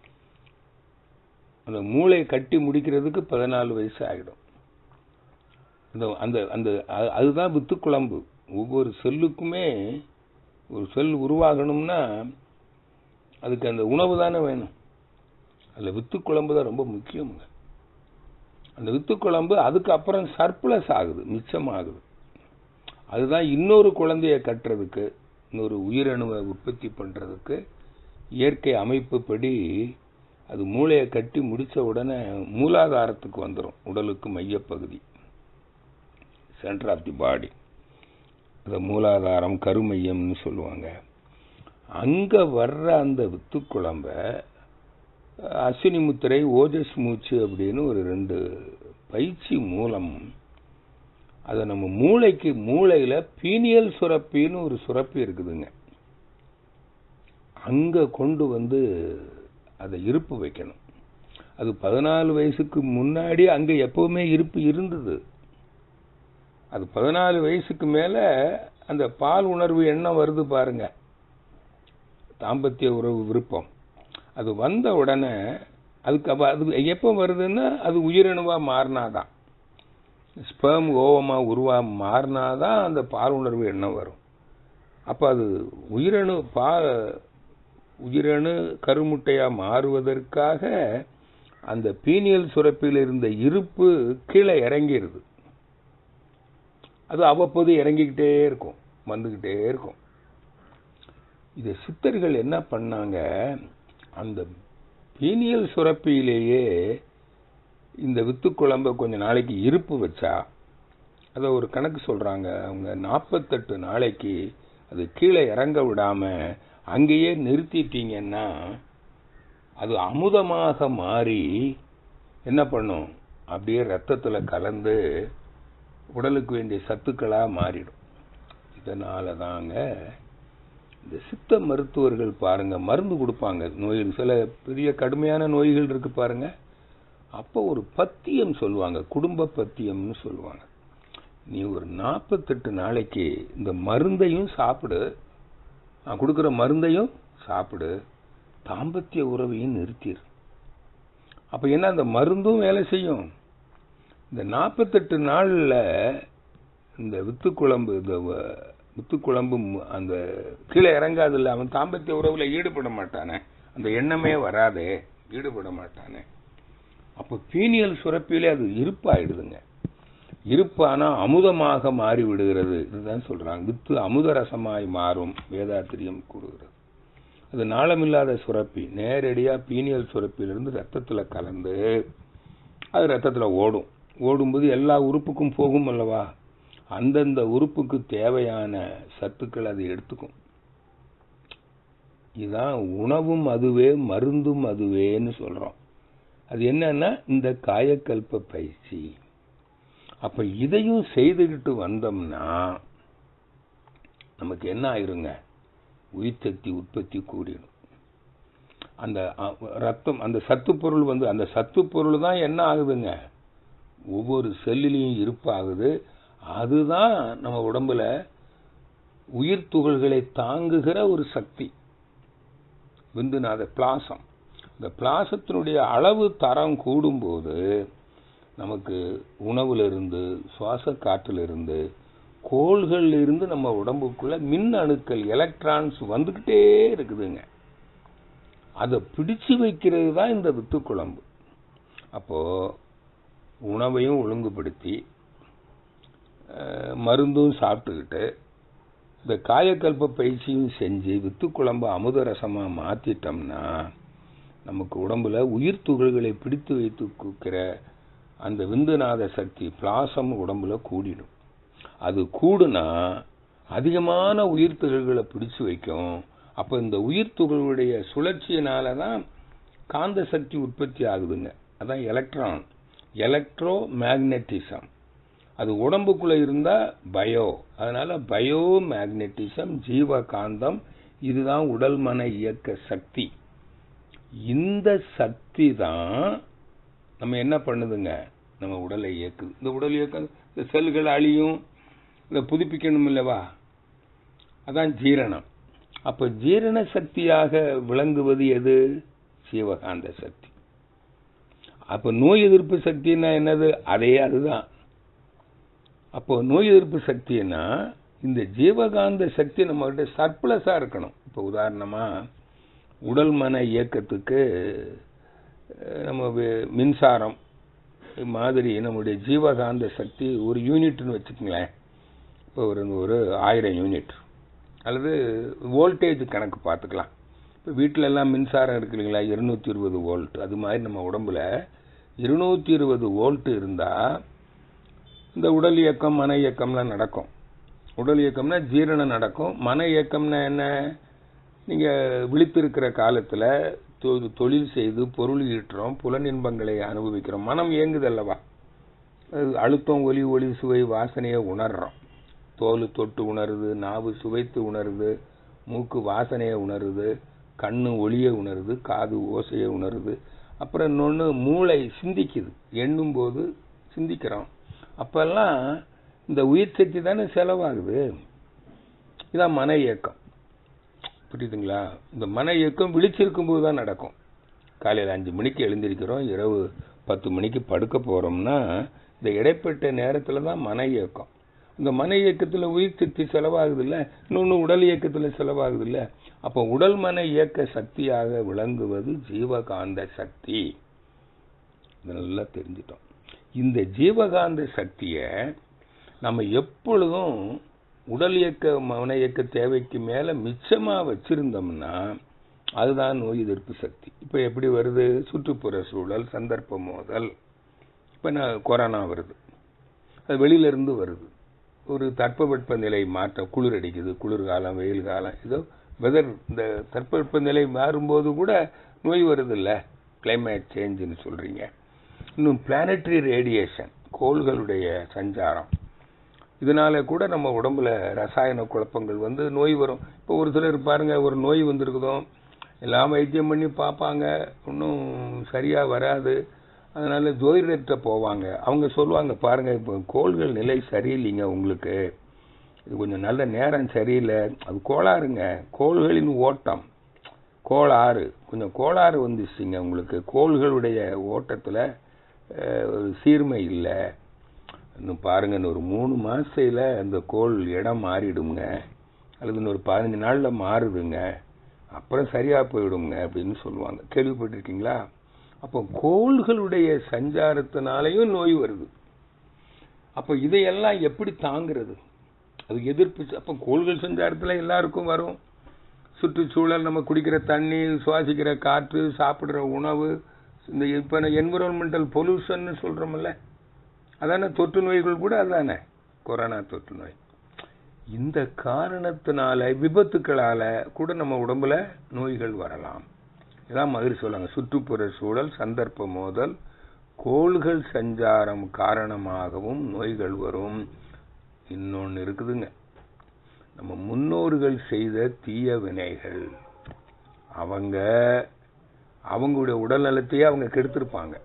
அந்த மூளையை கட்டி முடிக்கிறதுக்கு பதினாலு வயசு ஆகிடும் அந்த அந்த அந்த அ- அதுதான் வித்து குழம்பு ஒவ்வொரு செல்லுக்குமே ஒரு செல் உருவாகணும்னா அதுக்கு அந்த உணவு தானே வேணும் அதுல வித்து குழம்பு தான் ரொம்ப முக்கியமுங்க அந்த வித்து குழம்பு அதுக்கு அப்புறம் சர்ப்ளஸ் ஆகுது மிச்சமாகுது அதுதான் இன்னொரு குழந்தைய கட்டுறதுக்கு இன்னொரு உயிரணுவை உற்பத்தி பண்றதுக்கு இயற்கை அமைப்பு படி அது மூளையை கட்டி முடிச்ச உடனே மூலாதாரத்துக்கு வந்துடும் உடலுக்கு மையப்பகுதி சென்டர் ஆஃப் தி பாடி அந்த மூலாதாரம் கருமையம்னு சொல்லுவாங்க அங்க வர்ற அந்த வித்து குழம்ப அஸ்வினி முத்திரை ஓஜஸ் மூச்சு அப்படின்னு ஒரு ரெண்டு பயிற்சி மூலம் அதை நம்ம மூளைக்கு மூளையில பீனியல் சுரப்பின்னு ஒரு சுரப்பி இருக்குதுங்க அங்க கொண்டு வந்து அதை இருப்பு வைக்கணும் அது பதினாலு வயசுக்கு முன்னாடி அங்க எப்பவுமே இருப்பு இருந்தது அது பதினாலு வயசுக்கு மேல அந்த பால் உணர்வு எண்ணம் வருது பாருங்க தாம்பத்திய உறவு விருப்பம் அது வந்த உடனே அதுக்கு அப்ப அது எப்போ வருதுன்னா அது உயிரணுவா மாறினாதான் ஸ்பெர்ம் ஓவமா உருவா மாறினாதான் அந்த பால் உணர்வு எண்ணம் வரும் அப்ப அது உயிரணு பா உயிரணு கருமுட்டையா மாறுவதற்காக அந்த பீனியல் சுரப்பில் இருந்த இருப்பு கீழே இறங்கிருது அது அவ்வப்போது இறங்கிக்கிட்டே இருக்கும் வந்துகிட்டே இருக்கும் இது சித்தர்கள் என்ன பண்ணாங்க அந்த பீனியல் சுரப்பியிலேயே இந்த வித்து குழம்ப கொஞ்ச நாளைக்கு இருப்பு வச்சா அதை ஒரு கணக்கு சொல்றாங்க அவங்க நாற்பத்தெட்டு நாளைக்கு அது கீழே இறங்க விடாம அங்கேயே நிறுத்திட்டீங்கன்னா அது அமுதமாக மாறி என்ன பண்ணும் அப்படியே ரத்தத்துல கலந்து உடலுக்கு வேண்டிய சத்துக்களா மாறிடும் இதனால தாங்க இந்த சித்த மருத்துவர்கள் பாருங்க மருந்து கொடுப்பாங்க நோய்கள் சில பெரிய கடுமையான நோய்கள் இருக்கு பாருங்க அப்போ ஒரு பத்தியம் சொல்லுவாங்க குடும்ப பத்தியம்னு சொல்லுவாங்க நீ ஒரு நாற்பத்தெட்டு நாளைக்கு இந்த மருந்தையும் சாப்பிடு நான் கொடுக்குற மருந்தையும் சாப்பிடு தாம்பத்திய உறவையும் நிறுத்திடு அப்ப என்ன அந்த மருந்தும் வேலை செய்யும் இந்த நாற்பத்தெட்டு நாள்ல இந்த வித்து குழம்பு இந்த வித்து குழம்பு அந்த கீழே இறங்காதுல்ல அவன் தாம்பத்திய உறவுல ஈடுபட மாட்டானே அந்த எண்ணமே வராதே ஈடுபட மாட்டானே அப்ப பீனியல் சுரப்பிலே அது இருப்பாயிடுதுங்க இருப்பானா அமுதமாக மாறி விடுகிறது இதுதான் சொல்றாங்க வித்து அமுத ரசமாய் மாறும் வேதாத்திரியம் கூறுகிறது அது நாளமில்லாத சுரப்பி நேரடியா பீனியல் சுரப்பிலிருந்து ரத்தத்துல கலந்து அது ரத்தத்துல ஓடும் ஓடும்போது எல்லா உறுப்புக்கும் போகும் அல்லவா அந்தந்த உறுப்புக்கு தேவையான சத்துக்கள் அதை எடுத்துக்கும் இதுதான் உணவும் அதுவே மருந்தும் அதுவேன்னு சொல்றோம் அது என்னன்னா இந்த காயக்கல்ப பயிற்சி அப்ப இதையும் செய்துகிட்டு வந்தோம்னா நமக்கு என்ன ஆயிருங்க உயிர்த்தக்தி உற்பத்தி கூடிடும் அந்த ரத்தம் அந்த சத்து பொருள் வந்து அந்த சத்து பொருள் தான் என்ன ஆகுதுங்க ஒவ்வொரு செல்லிலையும் இருப்பாகுது அதுதான் நம்ம உடம்புல உயிர் துகள்களை தாங்குகிற ஒரு சக்தி விந்துநாத பிளாசம் இந்த பிளாசத்தினுடைய அளவு தரம் கூடும்போது நமக்கு உணவுல சுவாச காற்றிலிருந்து கோள்கள் இருந்து நம்ம உடம்புக்குள்ள மின் அணுக்கள் எலக்ட்ரான்ஸ் வந்துகிட்டே இருக்குதுங்க அதை பிடிச்சு வைக்கிறது தான் இந்த வித்து குழம்பு அப்போ உணவையும் ஒழுங்குபடுத்தி மருந்தும் சாப்பிட்டுக்கிட்டு இந்த காயக்கல்ப பயிற்சியும் செஞ்சு வித்து குழம்பு அமுத ரசமா மாத்திட்டோம்னா நமக்கு உடம்புல உயிர் துகள்களை பிடித்து வைத்து குக்கிற அந்த விந்துநாத சக்தி பிளாசம் உடம்புல கூடிடும் அது கூடுனா அதிகமான உயிர் துகள்களை பிடிச்சு வைக்கும் அப்ப இந்த உயிர் துகளுடைய சுழற்சியினால தான் காந்த சக்தி உற்பத்தி ஆகுதுங்க அதான் எலக்ட்ரான் எலக்ட்ரோ மேக்னட்டிசம் அது உடம்புக்குள்ள இருந்தா பயோ அதனால பயோ மேக்னட்டிசம் ஜீவ காந்தம் இதுதான் உடல் மன இயக்க சக்தி இந்த சக்தி தான் நம்ம என்ன பண்ணுதுங்க நம்ம உடலை இயக்குது இந்த உடல் இயக்கம் இந்த செல்கள் அழியும் இதை புதுப்பிக்கணும் இல்லவா அதான் ஜீரணம் அப்ப ஜீரண சக்தியாக விளங்குவது எது ஜீவகாந்த சக்தி அப்ப நோய் எதிர்ப்பு சக்தின்னா என்னது அதே அதுதான் அப்போ நோய் எதிர்ப்பு சக்தினா இந்த ஜீவகாந்த சக்தி நம்ம கிட்ட சர்ப்ளஸா இருக்கணும் இப்ப உதாரணமா உடல் மன இயக்கத்துக்கு நம்ம மின்சாரம் மாதிரி நம்முடைய ஜீவகாந்த சக்தி ஒரு யூனிட்னு வச்சுக்கோங்களேன் இப்போ ஒரு ஒரு ஆயிரம் யூனிட் அல்லது வோல்டேஜ் கணக்கு பார்த்துக்கலாம் இப்போ வீட்டில எல்லாம் மின்சாரம் இருக்கு இல்லைங்களா இருநூத்தி இருபது வோல்ட் அது மாதிரி நம்ம உடம்புல இருநூத்தி இருபது வோல்ட் இருந்தா இந்த உடல் இயக்கம் மன இயக்கம்லாம் நடக்கும் உடல் இயக்கம்னா ஜீரணம் நடக்கும் மன இயக்கம்னா என்ன நீங்க விழித்திருக்கிற காலத்துல தொ- தொழில் செய்து பொருள் ஈட்டுறோம் புலனின்பங்களை அனுபவிக்கிறோம் மனம் இயங்குது அல்லவா அது அழுத்தம் ஒலி ஒளி சுவை வாசனையை உணர்றோம் தோல் தொட்டு உணருது நாவு சுவைத்து உணருது மூக்கு வாசனையை உணருது கண்ணு ஒளியை உணருது காது ஓசையை உணருது அப்புறம் இன்னொன்று மூளை சிந்திக்குது எண்ணும் போது சிந்திக்கிறோம் அப்பெல்லாம் இந்த உயிர் சக்தி தானே செலவாகுது இதான் மன இயக்கம் புரியுதுங்களா இந்த மன இயக்கம் விழிச்சிருக்கும் போது தான் நடக்கும் காலையில் அஞ்சு மணிக்கு எழுந்திருக்கிறோம் இரவு பத்து மணிக்கு படுக்க போறோம்னா இந்த இடைப்பட்ட நேரத்தில் தான் மன இயக்கம் இந்த மன இயக்கத்தில் உயிர் சக்தி செலவாகுது இல்ல இன்னொன்று உடல் இயக்கத்தில் செலவாகுது இல்ல அப்போ உடல் மன இயக்க சக்தியாக விளங்குவது ஜீவகாந்த சக்தி இது நல்லா தெரிஞ்சிட்டோம் இந்த ஜீவகாந்த சக்தியை நம்ம எப்பொழுதும் உடல் இயக்க மன இயக்க தேவைக்கு மேல மிச்சமா வச்சிருந்தோம்னா அதுதான் நோய் எதிர்ப்பு சக்தி இப்ப எப்படி வருது சுற்றுப்புற சூழல் சந்தர்ப்ப மோதல் இப்ப நான் கொரோனா வருது அது வெளியில இருந்து வருது ஒரு தட்பவெட்ப நிலை மாற்றம் குளிர் அடிக்குது குளிர்காலம் வெயில் காலம் ஏதோ வெதர் இந்த தட்பவெட்ப நிலை மாறும்போது கூட நோய் வருது இல்ல கிளைமேட் சேஞ்சுன்னு சொல்றீங்க இன்னும் பிளானட்டரி ரேடியேஷன் கோள்களுடைய சஞ்சாரம் இதனால கூட நம்ம உடம்புல ரசாயன குழப்பங்கள் வந்து நோய் வரும் இப்போ ஒரு சிலர் பாருங்க ஒரு நோய் வந்திருக்குதோ எல்லாம் வைத்தியம் பண்ணி பார்ப்பாங்க ஒன்றும் சரியா வராது அதனால ஜோதிடர்கிட்ட போவாங்க அவங்க சொல்லுவாங்க பாருங்க இப்போ கோள்கள் நிலை சரியில்லைங்க உங்களுக்கு இது கொஞ்சம் நல்ல நேரம் சரியில்லை அது கோளாறுங்க கோள்களின் ஓட்டம் கோளாறு கொஞ்சம் கோளாறு வந்துச்சுங்க உங்களுக்கு கோள்களுடைய ஓட்டத்துல அஹ், ஒரு சீர்மை இல்லை இன்னும் பாருங்க இன்னும் ஒரு மூணு மாசத்துல அந்த கோள் இடம் மாறிடுங்க அல்லது இன்னொரு பதினஞ்சு நாள்ல மாறுதுங்க அப்புறம் சரியா போயிடுங்க அப்படின்னு சொல்லுவாங்க கேள்விப்பட்டிருக்கீங்களா அப்போ கோள்களுடைய சஞ்சாரத்தினாலையும் நோய் வருது அப்போ இதையெல்லாம் எப்படி தாங்குறது அது எதிர்ப்பு ச- அப்போ கோள்கள் சஞ்சாரத்துல எல்லாருக்கும் வரும் சுற்றுச்சூழல் நம்ம குடிக்கிற தண்ணி சுவாசிக்கிற காற்று சாப்பிடுற உணவு இந்த இப்ப என்விரான்மெண்டல் பொல்யூஷன் சொல்றோம்ல அதானே தொற்று நோய்கள் கூட அதானே கொரோனா தொற்று நோய் இந்த காரணத்தினால விபத்துக்களால கூட நம்ம உடம்புல நோய்கள் வரலாம் இதான் மதுரை சொல்லுவாங்க சுற்றுப்புற சூழல் சந்தர்ப்ப மோதல் கோள்கள் சஞ்சாரம் காரணமாகவும் நோய்கள் வரும் இன்னொன்னு இருக்குதுங்க நம்ம முன்னோர்கள் செய்த தீய வினைகள் அவங்க அவங்களுடைய உடல் நலத்தையே அவங்க கெடுத்திருப்பாங்க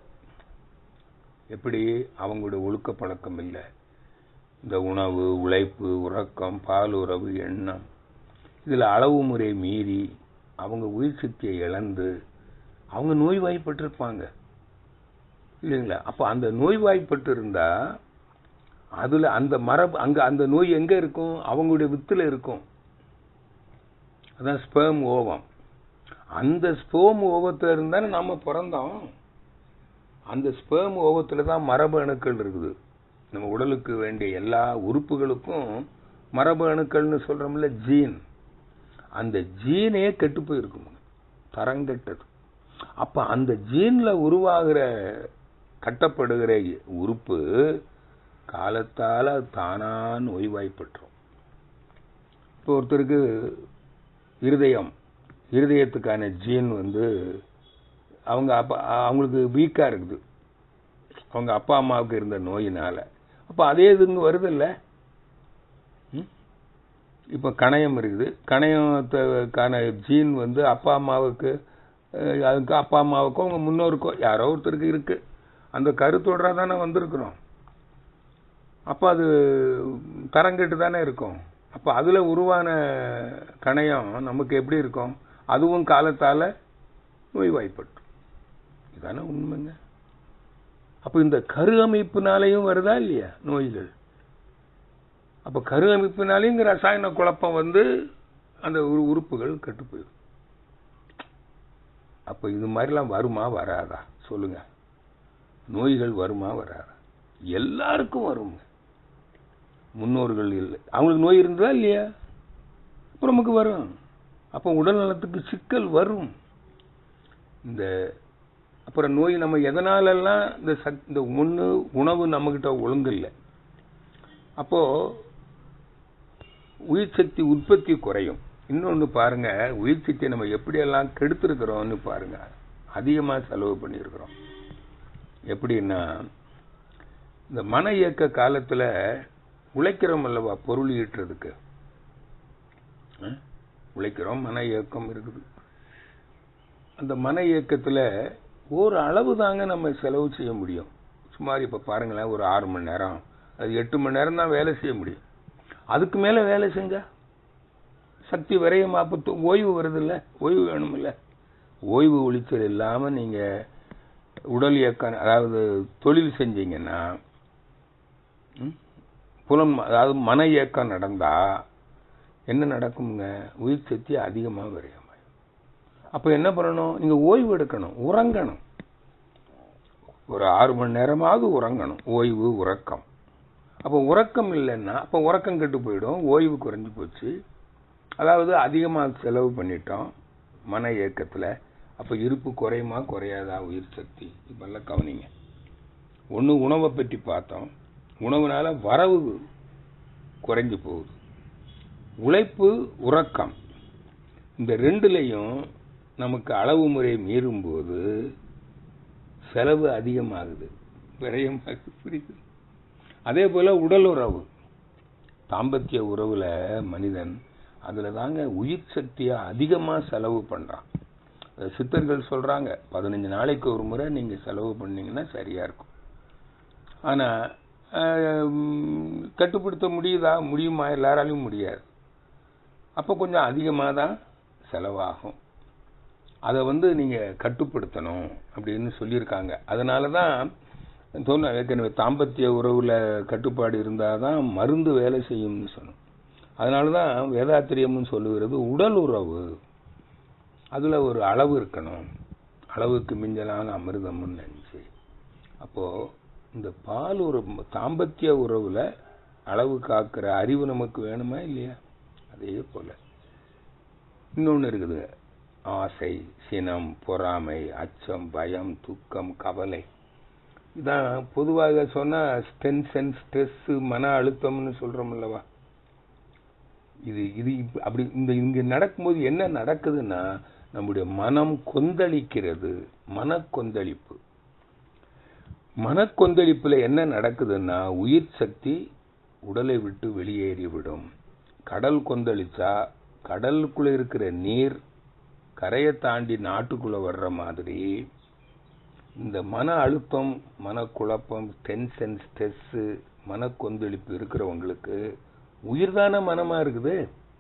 எப்படி அவங்களுடைய ஒழுக்க பழக்கம் இல்லை இந்த உணவு உழைப்பு உறக்கம் பாலுறவு எண்ணம் இதுல அளவு முறை மீறி அவங்க உயிர் சக்தியை இழந்து அவங்க நோய்வாய்ப்பட்டிருப்பாங்க இல்லைங்களா அப்ப அந்த நோய்வாய்ப்பட்டு இருந்தா அதுல அந்த மரபு அங்க அந்த நோய் எங்க இருக்கும் அவங்களுடைய வித்துல இருக்கும் அதான் ஸ்பெர்ம் ஓவம் அந்த ஸ்பெர்ம் ஓவத்துல இருந்தானே நாம பிறந்தோம் அந்த ஸ்பெர்ம் ஓவத்துல தான் மரபு அணுக்கள் இருக்குது நம்ம உடலுக்கு வேண்டிய எல்லா உறுப்புகளுக்கும் மரபு அணுக்கள்னு சொல்றோம்ல ஜீன் அந்த ஜீனே கெட்டு போயிருக்கும் தரங்கெட்டது அப்ப அந்த ஜீன்ல உருவாகிற கட்டப்படுகிற உறுப்பு காலத்தால அது தானா நோய்வாய்ப்பட்டுரும் இப்போ ஒருத்தருக்கு இருதயம் இருதயத்துக்கான ஜீன் வந்து அவங்க அப்பா அவங்களுக்கு வீக்கா இருக்குது அவங்க அப்பா அம்மாவுக்கு இருந்த நோயினால அப்ப அதே இதுங்க வருது இல்ல இப்ப கணையம் இருக்குது கணையத்துக்கான ஜீன் வந்து அப்பா அம்மாவுக்கு அஹ், அதுக்கு அப்பா அம்மாவுக்கோ அவங்க முன்னோருக்கோ யாரோ ஒருத்தருக்கு இருக்கு அந்த கருத்தோட தானே வந்திருக்கிறோம் அப்ப அது தரங்கெட்டு தானே இருக்கும் அப்ப அதுல உருவான கணையம் நமக்கு எப்படி இருக்கும் அதுவும் காலத்தால நோய்வாய்ப்பட்டு இதானே உண்மைங்க அப்ப இந்த கரு அமைப்பினாலையும் வருதா இல்லையா நோய்கள் அப்ப கரு அமைப்பினாலையும் இந்த ரசாயன குழப்பம் வந்து அந்த உரு- உறுப்புகள் கெட்டு போயிடும் அப்ப இது மாதிரிலாம் வருமா வராதா சொல்லுங்க நோய்கள் வருமா வராதா எல்லாருக்கும் வருங்க முன்னோர்கள் இல்லை அவங்களுக்கு நோய் இருந்ததா இல்லையா அப்ப நமக்கு வரும் அப்ப உடல் நலத்துக்கு சிக்கல் வரும் இந்த அப்புறம் நோய் நம்ம எதனாலெல்லாம் இந்த சக் இந்த ஒண்ணு உணவு நம்மகிட்ட ஒழுங்கு இல்லை அப்போ உயிர் சக்தி உற்பத்தி குறையும் இன்னொன்னு பாருங்க உயிர் சக்தியை நம்ம எப்படியெல்லாம் கெடுத்திருக்கிறோம்னு பாருங்க அதிகமா செலவு பண்ணியிருக்கிறோம் எப்படின்னா இந்த மன இயக்க காலத்துல உழைக்கிறோம் அல்லவா பொருள் ஈட்டுறதுக்கு அஹ்? உழைக்கிறோம் மன இயக்கம் இருக்குது அந்த மன இயக்கத்துல ஒரு அளவு தாங்க நம்ம செலவு செய்ய முடியும் சுமார் இப்ப பாருங்களேன் ஒரு ஆறு மணி நேரம் அது எட்டு மணி நேரம் தான் வேலை செய்ய முடியும் அதுக்கு மேல வேலை செஞ்சா சக்தி விரையும் அப்ப ஓய்வு வருது இல்ல ஓய்வு வேணும் இல்ல ஓய்வு ஒழிச்சல் இல்லாம நீங்க உடல் இயக்கம் அதாவது தொழில் செஞ்சீங்கன்னா ம், புலம் அதாவது மன இயக்கம் நடந்தா என்ன நடக்குங்க உயிர் சக்தி அதிகமா விரையும் அப்ப என்ன பண்ணணும் நீங்க ஓய்வு எடுக்கணும் உறங்கணும் ஒரு ஆறு மணி நேரமாவது உறங்கணும் ஓய்வு உறக்கம் அப்ப உறக்கம் இல்லைன்னா அப்ப உறக்கம் கெட்டு போயிடும் ஓய்வு குறைஞ்சு போச்சு அதாவது அதிகமா செலவு பண்ணிட்டோம் மன இயக்கத்துல அப்ப இருப்பு குறையுமா குறையாதா உயிர் சக்தி இப்பெல்லாம் கவனிங்க ஒண்ணு உணவை பற்றி பார்த்தோம் உணவுனால வரவு குறைஞ்சு போகுது உழைப்பு உறக்கம் இந்த ரெண்டுலையும் நமக்கு அளவு முறை மீறும் போது செலவு அதிகமாகுது விரயமாகுது புரியுது அதே போல உடல் உறவு தாம்பத்திய உறவுல மனிதன் அதுல தாங்க உயிர் சக்தியா அதிகமா செலவு பண்றான் அது சித்தர்கள் சொல்றாங்க பதினஞ்சு நாளைக்கு ஒரு முறை நீங்க செலவு பண்ணீங்கன்னா சரியா இருக்கும் ஆனா ஆஹ், உம், கட்டுப்படுத்த முடியுதா முடியுமா எல்லாராலையும் முடியாது அப்ப கொஞ்சம் அதிகமா தான் செலவாகும் அதை வந்து நீங்க கட்டுப்படுத்தணும் அப்படின்னு சொல்லியிருக்காங்க அதனால தான் சொன்ன ஏற்கனவே தாம்பத்திய உறவுல கட்டுப்பாடு இருந்தாதான் மருந்து வேலை செய்யும்னு சொன்னோம் அதனால தான் வேதாத்திரியம்னு சொல்லுகிறது உடல் உறவு அதுல ஒரு அளவு இருக்கணும் அளவுக்கு மிஞ்சலான அமிர்தம்னு நினைச்சு அப்போ இந்த பால் உறவு தாம்பத்திய உறவுல அளவு காக்கிற அறிவு நமக்கு வேணுமா இல்லையா அதே போல இன்னொன்னு இருக்குது ஆசை சினம் பொறாமை அச்சம் பயம் துக்கம் கவலை இதான் பொதுவாக சொன்னா டென்ஷன் ஸ்ட்ரெஸ் மன அழுத்தம்னு சொல்றோம் அல்லவா இது இது இப்ப அப்படி இந்த இங்க நடக்கும்போது என்ன நடக்குதுன்னா நம்முடைய மனம் கொந்தளிக்கிறது மன கொந்தளிப்பு மனக்கொந்தளிப்புல என்ன நடக்குதுன்னா உயிர் சக்தி உடலை விட்டு வெளியேறிவிடும் கடல் கொந்தளிச்சா கடலுக்குள்ள இருக்கிற நீர் கரையை தாண்டி நாட்டுக்குள்ள வர்ற மாதிரி இந்த மன அழுத்தம் மனக்குழப்பம் டென்ஷன் ஸ்ட்ரெஸ் மன கொந்தளிப்பு இருக்கிறவங்களுக்கு உயிர்தான மனமா இருக்குது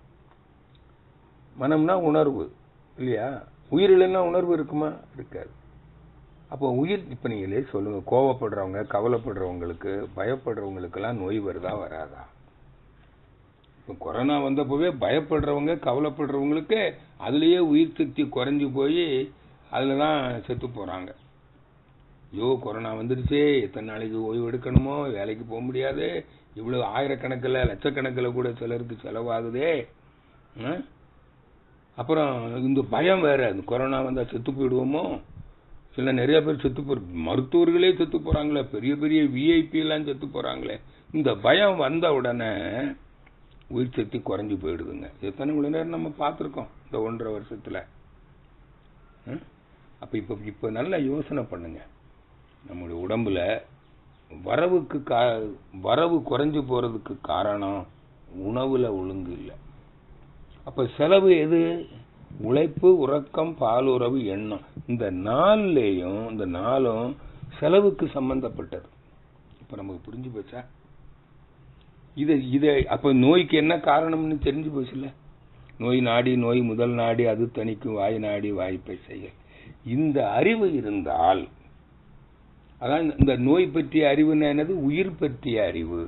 மனம்னா உணர்வு இல்லையா உயிர் இல்லைன்னா உணர்வு இருக்குமா இருக்காது அப்போ உயிர் இப்ப நீங்களே சொல்லுங்க கோவப்படுறவங்க கவலைப்படுறவங்களுக்கு பயப்படுறவங்களுக்கெல்லாம் நோய் வருதா வராதா இப்ப கொரோனா வந்தப்பவே பயப்படுறவங்க கவலைப்படுறவங்களுக்கு அதுலயே உயிர் சக்தி குறைஞ்சு போய் அதுலதான் செத்து போறாங்க ஐயோ கொரோனா வந்துருச்சே எத்தனை நாளைக்கு ஓய்வு எடுக்கணுமோ வேலைக்கு போக முடியாது இவ்வளவு ஆயிரக்கணக்கில் லட்சக்கணக்கில் கூட சிலருக்கு செலவாகுதே ஆ? அப்புறம் இந்த பயம் வேற இந்த கொரோனா வந்தா செத்து போயிடுவோமோ சில நிறைய பேர் செத்து போற மருத்துவர்களே செத்து போறாங்களே பெரிய பெரிய விஐபி எல்லாம் செத்து போறாங்களே இந்த பயம் வந்த உடனே உயிர் சக்தி குறைஞ்சு போயிடுதுங்க எத்தனை மணி நேரம் நம்ம பார்த்திருக்கோம் இந்த ஒன்றரை வருஷத்துல ம்? அப்ப இப்ப இப்ப நல்லா யோசனை பண்ணுங்க நம்முடைய உடம்புல வரவுக்கு கா வரவு குறைஞ்சு போறதுக்கு காரணம் உணவுல ஒழுங்கு இல்லை அப்ப செலவு எது உழைப்பு உறக்கம் பாலுறவு எண்ணம் இந்த நாள்லேயும் இந்த நாளும் செலவுக்கு சம்பந்தப்பட்டது இப்ப நமக்கு புரிஞ்சு போச்சா இத இத அப்ப நோய்க்கு என்ன காரணம்னு தெரிஞ்சு போச்சுல்ல நோய் நாடி நோய் முதல் நாடி அது தணிக்கும் வாய் நாடி வாய்ப்பை செய்ய இந்த அறிவு இருந்தால் அதான் இந்த- இந்த நோய் பற்றிய அறிவுன்னா என்னது உயிர் பற்றிய அறிவு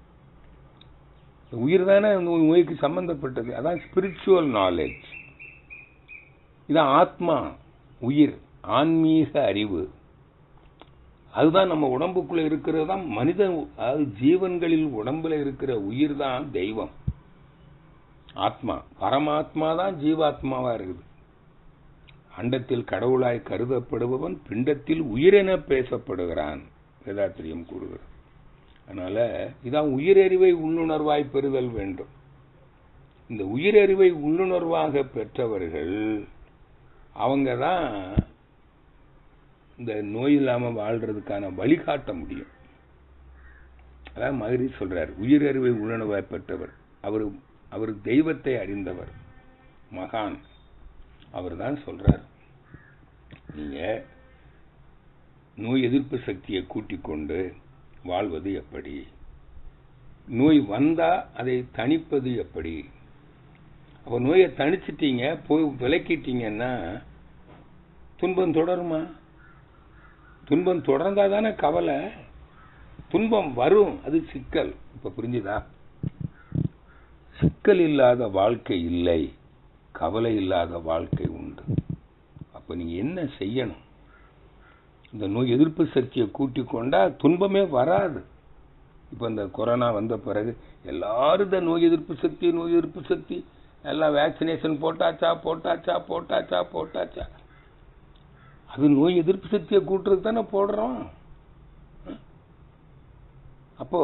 உயிர் தானே நோய்க்கு சம்பந்தப்பட்டது அதான் ஸ்பிரிச்சுவல் நாலேஜ் இதான் ஆத்மா உயிர் ஆன்மீக அறிவு அதுதான் நம்ம உடம்புக்குள்ள இருக்கிறது தான் மனித அதாவது ஜீவன்களில் உடம்புல இருக்கிற உயிர் தான் தெய்வம் ஆத்மா பரமாத்மா தான் ஜீவாத்மாவா இருக்குது அண்டத்தில் கடவுளாய் கருதப்படுபவன் பிண்டத்தில் உயிரென பேசப்படுகிறான் வேதாத்திரியம் கூறுகிறது அதனால இதான் உயிரறிவை உள்ளுணர்வாய் பெறுதல் வேண்டும் இந்த உயிரறிவை உள்ளுணர்வாக பெற்றவர்கள் அவங்க தான் இந்த நோய் இல்லாம வாழ்றதுக்கான வழிகாட்ட முடியும் அதான் மகிரி சொல்றார் உயிரறிவை உள்ளுணர்வாய் பெற்றவர் அவர் அவர் தெய்வத்தை அறிந்தவர் மகான் அவர் தான் சொல்றார் நீங்க நோய் எதிர்ப்பு சக்தியை கூட்டிக் கொண்டு வாழ்வது எப்படி நோய் வந்தா அதை தணிப்பது எப்படி அப்ப நோயை தணிச்சிட்டீங்க போய் விலக்கிட்டீங்கன்னா துன்பம் தொடருமா துன்பம் தொடர்ந்தா தானே கவலை துன்பம் வரும் அது சிக்கல் இப்ப புரிஞ்சுதா சிக்கல் இல்லாத வாழ்க்கை இல்லை கவலை இல்லாத வாழ்க்கை உண்டு அப்ப நீங்க என்ன செய்யணும் இந்த நோய் எதிர்ப்பு சக்தியை கூட்டிக் கொண்டா துன்பமே வராது இப்ப இந்த கொரோனா வந்த பிறகு எல்லாரும் இந்த நோய் எதிர்ப்பு சக்தி நோய் எதிர்ப்பு சக்தி எல்லாம் வேக்சினேஷன் போட்டாச்சா போட்டாச்சா போட்டாச்சா போட்டாச்சா அது நோய் எதிர்ப்பு சக்தியை கூட்டுறது தானே போடுறோம் அப்போ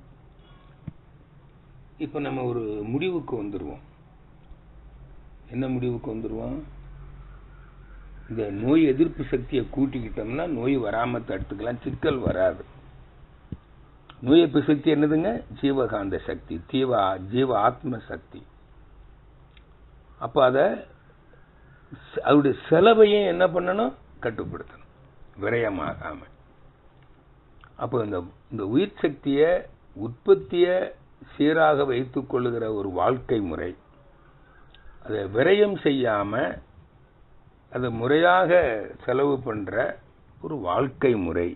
இப்ப நம்ம ஒரு முடிவுக்கு வந்துருவோம் என்ன முடிவுக்கு வந்துருவோம் இந்த நோய் எதிர்ப்பு சக்தியை கூட்டிக்கிட்டோம்னா நோய் வராம தடுத்துக்கலாம் சிக்கல் வராது நோய் எதிர்ப்பு சக்தி என்னதுங்க ஜீவகாந்த சக்தி தீவ ஜீவ ஆத்ம சக்தி அப்ப அத அவருடைய செலவையும் என்ன பண்ணணும் கட்டுப்படுத்தணும் விரயமாகாம அப்போ இந்த இந்த உயிர் சக்தியை உற்பத்திய சீராக வைத்துக் கொள்ளுகிற ஒரு வாழ்க்கை முறை அதை விரயம் செய்யாம அதை முறையாக செலவு பண்ற ஒரு வாழ்க்கை முறை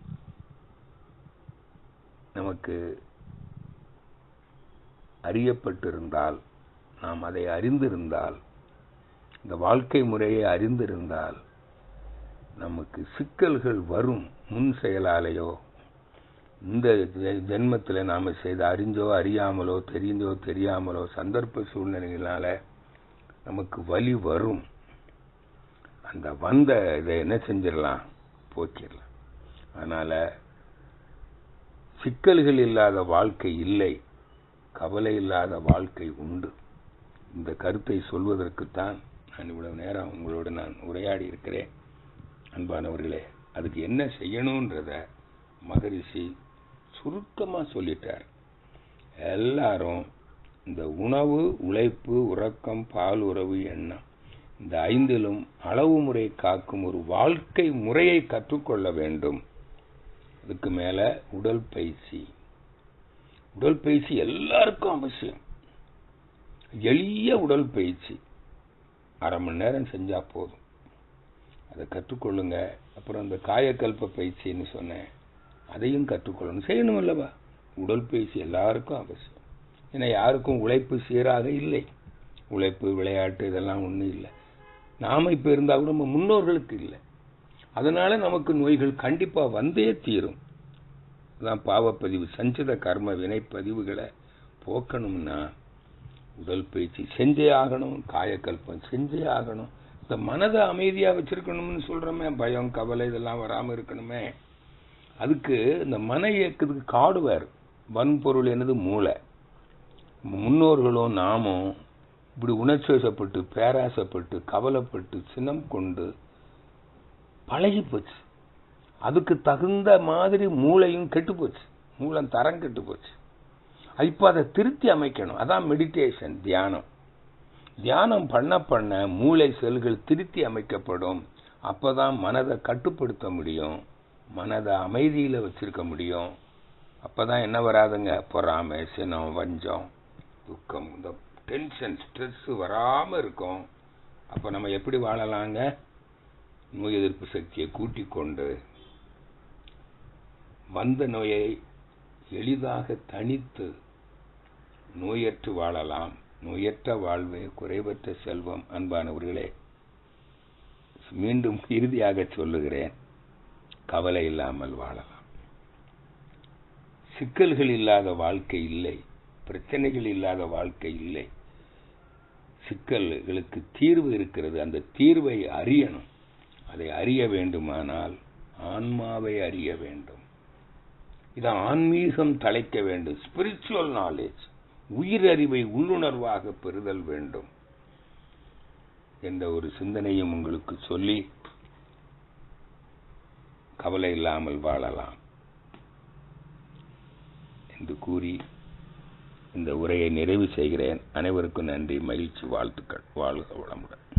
நமக்கு அறியப்பட்டிருந்தால் நாம் அதை அறிந்திருந்தால் இந்த வாழ்க்கை முறையை அறிந்திருந்தால் நமக்கு சிக்கல்கள் வரும் முன் செயலாலேயோ இந்த ஜென்மத்தில் நாம செய்த அறிஞ்சோ அறியாமலோ தெரிஞ்சோ தெரியாமலோ சந்தர்ப்ப சூழ்நிலைகளால நமக்கு வலி வரும் அந்த வந்த இதை என்ன செஞ்சிடலாம் போக்கிடலாம் அதனால சிக்கல்கள் இல்லாத வாழ்க்கை இல்லை கவலை இல்லாத வாழ்க்கை உண்டு இந்த கருத்தை சொல்வதற்குத்தான் நான் இவ்வளவு நேரம் உங்களோடு நான் உரையாடி இருக்கிறேன் அன்பானவர்களே அதுக்கு என்ன செய்யணும்ன்றத மகரிஷி சுருக்கமா சொல்லிட்டார் எல்லாரும் இந்த உணவு உழைப்பு உறக்கம் பால் உறவு எண்ணம் இந்த ஐந்திலும் அளவு முறை காக்கும் ஒரு வாழ்க்கை முறையை கற்றுக்கொள்ள வேண்டும் அதுக்கு மேல உடல் பயிற்சி உடல் பயிற்சி எல்லாருக்கும் அவசியம் எளிய உடல் பயிற்சி அரை மணி நேரம் செஞ்சா போதும் அதை கற்றுக்கொள்ளுங்க அப்புறம் இந்த காயக்கல்ப பயிற்சின்னு சொன்னேன் அதையும் கற்றுக்கொள்ளணும் செய்யணும் அல்லவா உடல் பயிற்சி எல்லாருக்கும் அவசியம் ஏன்னா யாருக்கும் உழைப்பு சீராக இல்லை உழைப்பு விளையாட்டு இதெல்லாம் ஒன்றும் இல்லை நாம இப்ப இருந்தா கூட நம்ம முன்னோர்களுக்கு இல்லை அதனால நமக்கு நோய்கள் கண்டிப்பா வந்தே தீரும் தான் பாவப்பதிவு சஞ்சித கர்ம வினைப்பதிவுகளை போக்கணும்னா உடல் பயிற்சி செஞ்சே ஆகணும் காயக்கல்பம் செஞ்சே ஆகணும் இந்த மனதை அமைதியா வச்சிருக்கணும்னு சொல்றோமே பயம் கவலை இதெல்லாம் வராம இருக்கணுமே அதுக்கு இந்த மன இயக்கத்துக்கு காடுவார் வன்பொருள் என்னது மூளை முன்னோர்களும் நாமும் இப்படி உணர்ச்சி வசப்பட்டு பேராசப்பட்டு கவலைப்பட்டு சினம் கொண்டு பழகி போச்சு அதுக்கு தகுந்த மாதிரி மூளையும் கெட்டு போச்சு மூலம் தரம் கெட்டு போச்சு இப்ப அதை திருத்தி அமைக்கணும் அதான் மெடிடேஷன் தியானம் தியானம் பண்ண பண்ண மூளை செல்கள் திருத்தி அமைக்கப்படும் அப்பதான் மனதை கட்டுப்படுத்த முடியும் மனதை அமைதியில வச்சிருக்க முடியும் அப்பதான் என்ன வராதுங்க பொறாமை சினம் வஞ்சம் துக்கம் இந்த டென்ஷன் ஸ்ட்ரெஸ் வராம இருக்கும் அப்ப நம்ம எப்படி வாழலாங்க நோய் எதிர்ப்பு சக்தியை கூட்டிக் கொண்டு வந்த நோயை எளிதாக தனித்து நோயற்று வாழலாம் நோயற்ற வாழ்வே குறைவற்ற செல்வம் அன்பானவர்களே மீண்டும் இறுதியாக சொல்லுகிறேன் கவலை இல்லாமல் வாழலாம் சிக்கல்கள் இல்லாத வாழ்க்கை இல்லை பிரச்சனைகள் இல்லாத வாழ்க்கை இல்லை சிக்கல்களுக்கு தீர்வு இருக்கிறது அந்த தீர்வை அறியணும் அதை அறிய வேண்டுமானால் ஆன்மாவை அறிய வேண்டும் இது ஆன்மீகம் தலைக்க வேண்டும் ஸ்பிரிச்சுவல் நாலேஜ் உயிரறிவை உள்ளுணர்வாக பெறுதல் வேண்டும் என்ற ஒரு சிந்தனையும் உங்களுக்கு சொல்லி கவலை இல்லாமல் வாழலாம் என்று கூறி இந்த உரையை நிறைவு செய்கிறேன் அனைவருக்கும் நன்றி மகிழ்ச்சி வாழ்த்துக்கள் வாழ்க வளமுடன்